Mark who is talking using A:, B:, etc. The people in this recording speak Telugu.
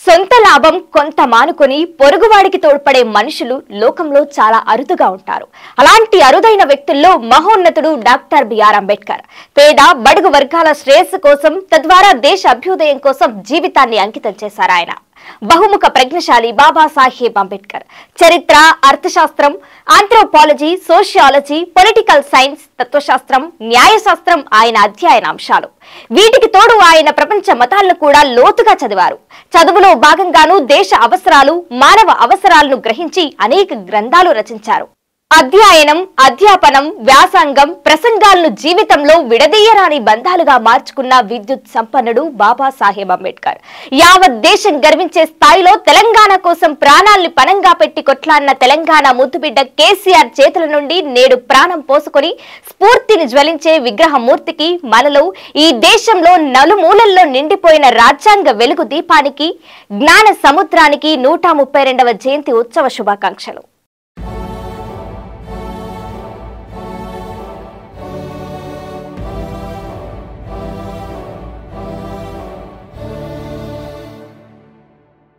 A: సొంత లాభం కొంత మానుకొని పొరుగువాడికి తోడ్పడే మనుషులు లోకంలో చాలా అరుదుగా ఉంటారు అలాంటి అరుదైన వ్యక్తుల్లో మహోన్నతుడు డాక్టర్ బిఆర్ అంబేద్కర్ పేద బడుగు వర్గాల శ్రేయస్సు కోసం తద్వారా దేశ అభ్యుదయం కోసం జీవితాన్ని అంకితం చేశారు ఆయన బహుముఖ ప్రజ్ఞశాలి బాబాసాహెబ్ అంబేద్కర్ చరిత్ర అర్థశాస్త్రం ఆంథ్రోపాలజీ సోషియాలజీ పొలిటికల్ సైన్స్ తత్వశాస్త్రం న్యాయశాస్త్రం ఆయన అధ్యయన అంశాలు వీటికి తోడు ఆయన ప్రపంచ మతాలను కూడా లోతుగా చదివారు చదువులో భాగంగాను దేశ అవసరాలు మానవ అవసరాలను గ్రహించి అనేక గ్రంథాలు రచించారు అధ్యయనం అధ్యాపనం వ్యాసంగం ప్రసంగాలను జీవితంలో విడదీయరాని బంధాలుగా మార్చుకున్న విద్యుత్ సంపన్నుడు బాబాసాహెబ్ అంబేద్కర్ యావత్ దేశం గర్వించే స్థాయిలో తెలంగాణ కోసం ప్రాణాల్ని పణంగా పెట్టి కొట్లాడిన తెలంగాణ ముద్దుబిడ్డ కేసీఆర్ చేతుల నుండి నేడు ప్రాణం పోసుకొని స్ఫూర్తిని జ్వలించే విగ్రహమూర్తికి మనలో ఈ దేశంలో నలుమూలల్లో నిండిపోయిన రాజ్యాంగ వెలుగు దీపానికి జ్ఞాన సముద్రానికి నూట ముప్పై రెండవ జయంతి ఉత్సవ శుభాకాంక్షలు